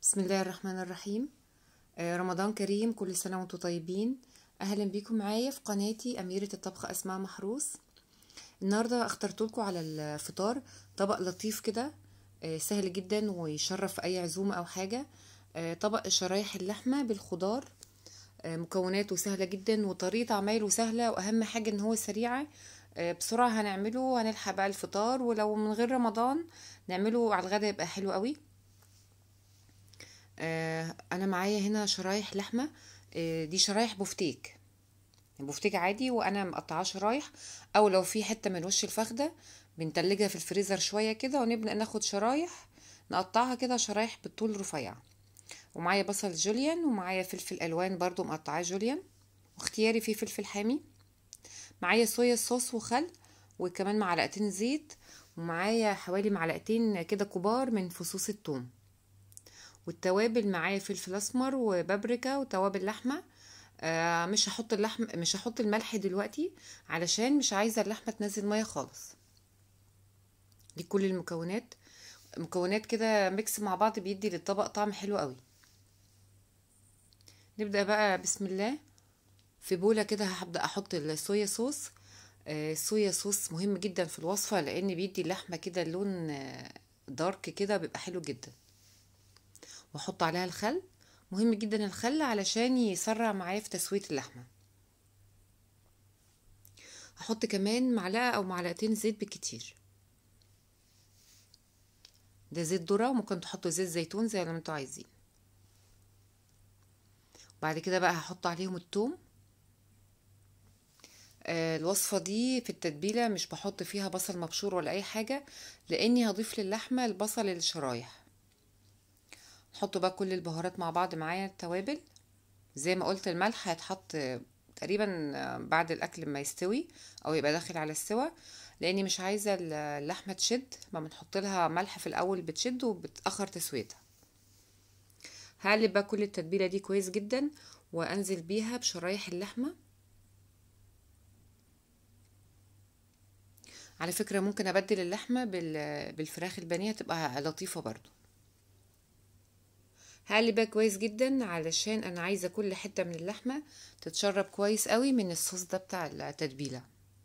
بسم الله الرحمن الرحيم آه، رمضان كريم كل سنة وانتم طيبين أهلا بيكم معايا في قناتي أميرة الطبخ أسماء محروس النهاردة اخترت لكم على الفطار طبق لطيف كده آه، سهل جدا ويشرف أي عزومة أو حاجة آه، طبق شرايح اللحمة بالخضار آه، مكوناته سهلة جدا وطريقة عمايله سهلة وأهم حاجة إن هو سريعة آه، بسرعة هنعمله وهنلحق بقى الفطار ولو من غير رمضان نعمله على الغدا يبقى حلو قوي آه، انا معايا هنا شرايح لحمه آه، دي شرايح بفتيك بفتيك عادي وانا مقطعاه شرايح او لو في حته من وش الفخده بنتلجها في الفريزر شويه كده ونبدا ناخد شرايح نقطعها كده شرايح بالطول رفيع ومعايا بصل جوليان ومعايا فلفل الوان برضو مقطعاه جوليان واختياري فيه فلفل حامي معايا صويا صوص وخل وكمان معلقتين زيت ومعايا حوالي معلقتين كده كبار من فصوص الثوم والتوابل معايا فلفل اسمر وبابريكا وتوابل لحمه آه مش هحط اللحم مش هحط الملح دلوقتي علشان مش عايزه اللحمه تنزل ميه خالص دي كل المكونات مكونات كده ميكس مع بعض بيدي للطبق طعم حلو قوي نبدا بقى بسم الله في بوله كده هبدا احط الصويا صوص آه الصويا صوص مهم جدا في الوصفه لان بيدي اللحمه كده لون آه دارك كده بيبقى حلو جدا واحط عليها الخل مهم جدا الخل علشان يسرع معايا في تسويه اللحمه هحط كمان معلقه او معلقتين زيت بالكتير ده زيت ذره وممكن تحطوا زيت زيتون زي ما انتوا عايزين بعد كده بقى هحط عليهم الثوم آه الوصفه دي في التتبيله مش بحط فيها بصل مبشور ولا اي حاجه لاني هضيف للحمه البصل الشرايح نحط بقى كل البهارات مع بعض معايا التوابل زي ما قلت الملح هيتحط تقريبا بعد الاكل ما يستوي او يبقى داخل على السوا لاني مش عايزه اللحمه تشد ما بنحط لها ملح في الاول بتشد وبتاخر تسويتها هقلب بقى كل التتبيله دي كويس جدا وانزل بيها بشرايح اللحمه على فكره ممكن ابدل اللحمه بالفراخ البانيه تبقى لطيفه برضو هقلب بقى كويس جدا علشان انا عايزه كل حته من اللحمه تتشرب كويس قوي من الصوص ده بتاع التتبيله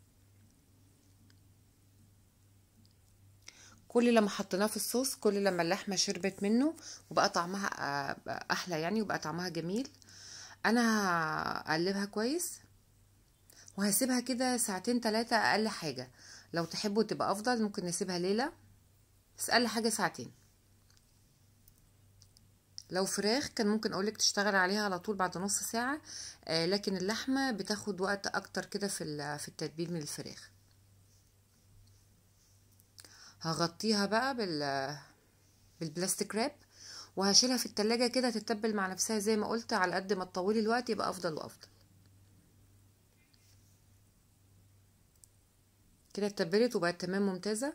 كل لما حطيناه في الصوص كل لما اللحمه شربت منه وبقى طعمها احلى يعني وبقى طعمها جميل انا هقلبها كويس وهسيبها كده ساعتين ثلاثه اقل حاجه لو تحبوا تبقى افضل ممكن نسيبها ليله بس اقل حاجه ساعتين لو فراخ كان ممكن اقولك تشتغل عليها على طول بعد نص ساعة آه لكن اللحمة بتاخد وقت اكتر كده في في التتبيل من الفراخ هغطيها بقى بال بالبلاستيك راب وهشيلها في التلاجة كده تتبل مع نفسها زي ما قلت على قد ما تطولي الوقت يبقى افضل وافضل كده اتبلت وبقت تمام ممتازه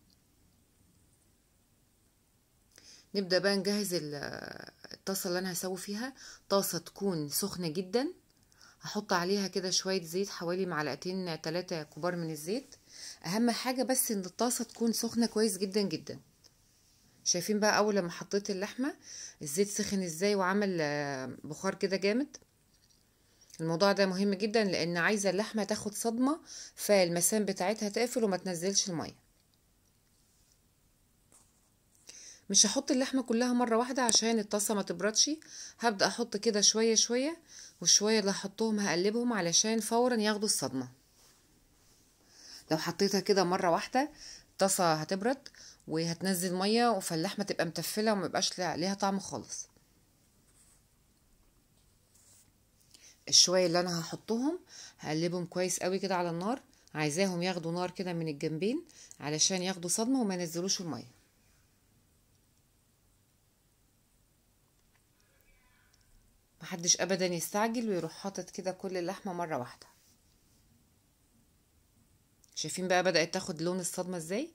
نبدأ بقى نجهز الطاسة اللي أنا هسوي فيها طاسة تكون سخنة جدا هحط عليها كده شوية زيت حوالي معلقتين تلاتة كبار من الزيت أهم حاجة بس إن الطاسة تكون سخنة كويس جدا جدا شايفين بقى أول لما حطيت اللحمة الزيت سخن ازاي وعمل بخار كده جامد الموضوع ده مهم جدا لأن عايزة اللحمة تاخد صدمة فالمسام بتاعتها تقفل وما تنزلش المية مش هحط اللحمه كلها مره واحده عشان الطاسه ما تبردش هبدا احط كده شويه شويه والشويه اللي هحطهم هقلبهم علشان فورا ياخدوا الصدمه لو حطيتها كده مره واحده الطاسه هتبرد وهتنزل ميه فاللحمه تبقى متفله وما يبقاش ليها طعم خالص الشويه اللي انا هحطهم هقلبهم كويس قوي كده على النار عايزاهم ياخدوا نار كده من الجنبين علشان ياخدوا صدمه وما ينزلوش الميه محدش ابدا يستعجل ويروح حاطط كده كل اللحمه مره واحده شايفين بقى بدات تاخد لون الصدمه ازاي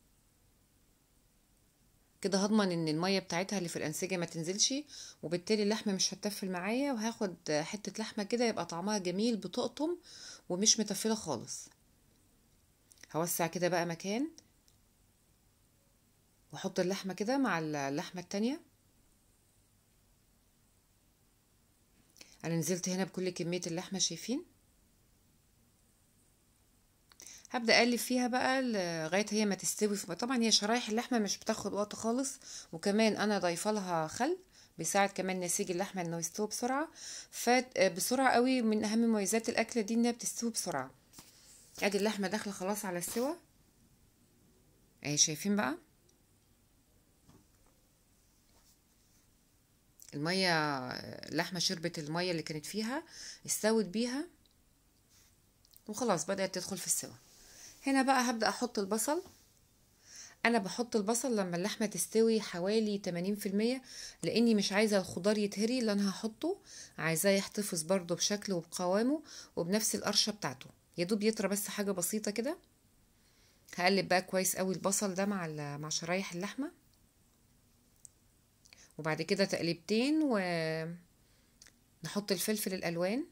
كده هضمن ان الميه بتاعتها اللي في الانسجه ما تنزلش وبالتالي اللحمه مش هتتفل معايا وهاخد حته لحمه كده يبقى طعمها جميل بتقطم ومش متفله خالص هوسع كده بقى مكان واحط اللحمه كده مع اللحمه التانية انا نزلت هنا بكل كمية اللحمة شايفين هبدأ اقلب فيها بقى لغاية هي ما تستوي طبعا هي شرايح اللحمة مش بتاخد وقت خالص وكمان انا ضايفه لها خل بيساعد كمان نسيج اللحمة انه يستوي بسرعة فبسرعة قوي من اهم مميزات الاكلة دي انها بتستوي بسرعة ادي اللحمة داخلة خلاص على السوا اهي شايفين بقى المية اللحمة شربت المية اللي كانت فيها استوت بيها وخلاص بدأت تدخل في السوا هنا بقى هبدأ احط البصل انا بحط البصل لما اللحمه تستوي حوالي 80% لاني مش عايزه الخضار يتهري اللي انا هحطه عايزاه يحتفظ برضه بشكله وبقوامه وبنفس القرشه بتاعته يا دوب يطرى بس حاجه بسيطه كده هقلب بقى كويس قوي البصل ده مع مع شرايح اللحمه وبعد كده تقليبتين و نحط الفلفل الالوان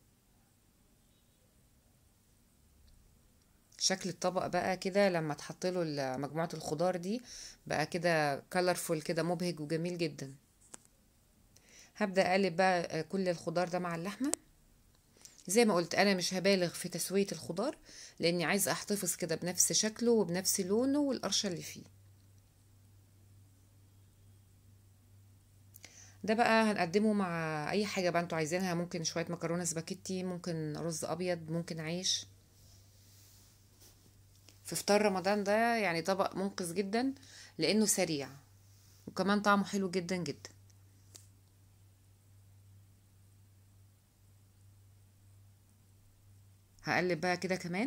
شكل الطبق بقى كده لما تحط له مجموعه الخضار دي بقى كده كلرفول كده مبهج وجميل جدا هبدا اقلب بقى كل الخضار ده مع اللحمه زي ما قلت انا مش هبالغ في تسويه الخضار لاني عايزه احتفظ كده بنفس شكله وبنفس لونه والقرشه اللي فيه ده بقى هنقدمه مع اي حاجه بقى انتوا عايزينها ممكن شويه مكرونه سباكيتي ممكن رز ابيض ممكن عيش في فطار رمضان ده يعني طبق منقذ جدا لانه سريع وكمان طعمه حلو جدا جدا هقلب بقى كده كمان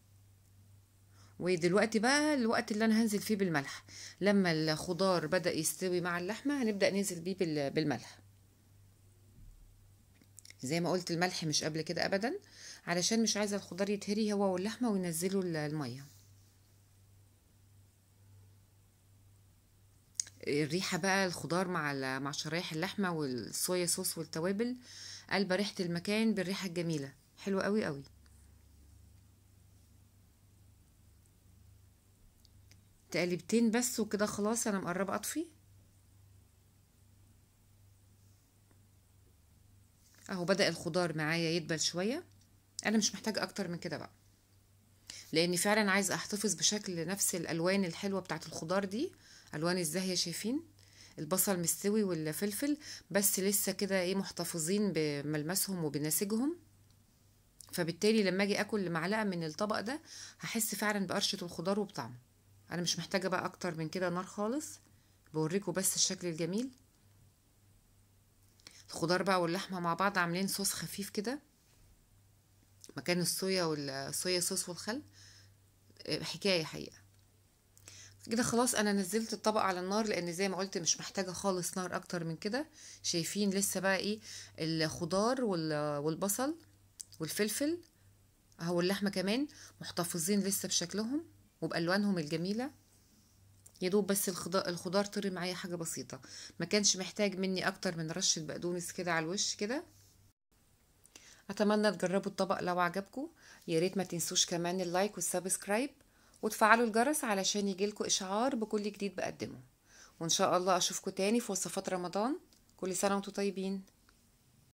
ودلوقتي بقى الوقت اللي انا هنزل فيه بالملح لما الخضار بدأ يستوي مع اللحمة هنبدأ ننزل بيه بالملح زي ما قلت الملح مش قبل كده ابدا علشان مش عايزه الخضار يتهري هو واللحمه وينزلوا الميه الريحة بقى الخضار مع مع شرايح اللحمة والصويا صوص والتوابل قلبة ريحة المكان بالريحة الجميلة حلوة قوي قوي تقليبتين بس وكده خلاص انا مقربة اطفي اهو بدأ الخضار معايا يدبل شوية انا مش محتاجة اكتر من كده بقى لاني فعلا عايزة احتفظ بشكل نفس الالوان الحلوة بتاعت الخضار دي الوان الزاهيه شايفين البصل مستوي والفلفل بس لسه كده ايه محتفظين بملمسهم وبنسيجهم فبالتالي لما اجي اكل معلقه من الطبق ده هحس فعلا بقرشه الخضار وبطعمه انا مش محتاجه بقى اكتر من كده نار خالص بوريكم بس الشكل الجميل الخضار بقى واللحمه مع بعض عاملين صوص خفيف كده مكان الصويا والصويا صوص والخل حكايه حقيقه كده خلاص انا نزلت الطبق على النار لان زي ما قلت مش محتاجه خالص نار اكتر من كده شايفين لسه بقى ايه الخضار والبصل والفلفل اهو اللحمه كمان محتفظين لسه بشكلهم وبالوانهم الجميله يا دوب بس الخضار, الخضار طري معايا حاجه بسيطه ما كانش محتاج مني اكتر من رشه بقدونس كده على الوش كده اتمنى تجربوا الطبق لو عجبكم يا ريت ما تنسوش كمان اللايك والسبسكرايب وتفعلوا الجرس علشان يجيلكوا إشعار بكل جديد بقدمه وإن شاء الله أشوفكم تاني في وصفات رمضان كل سنة وانتم طيبين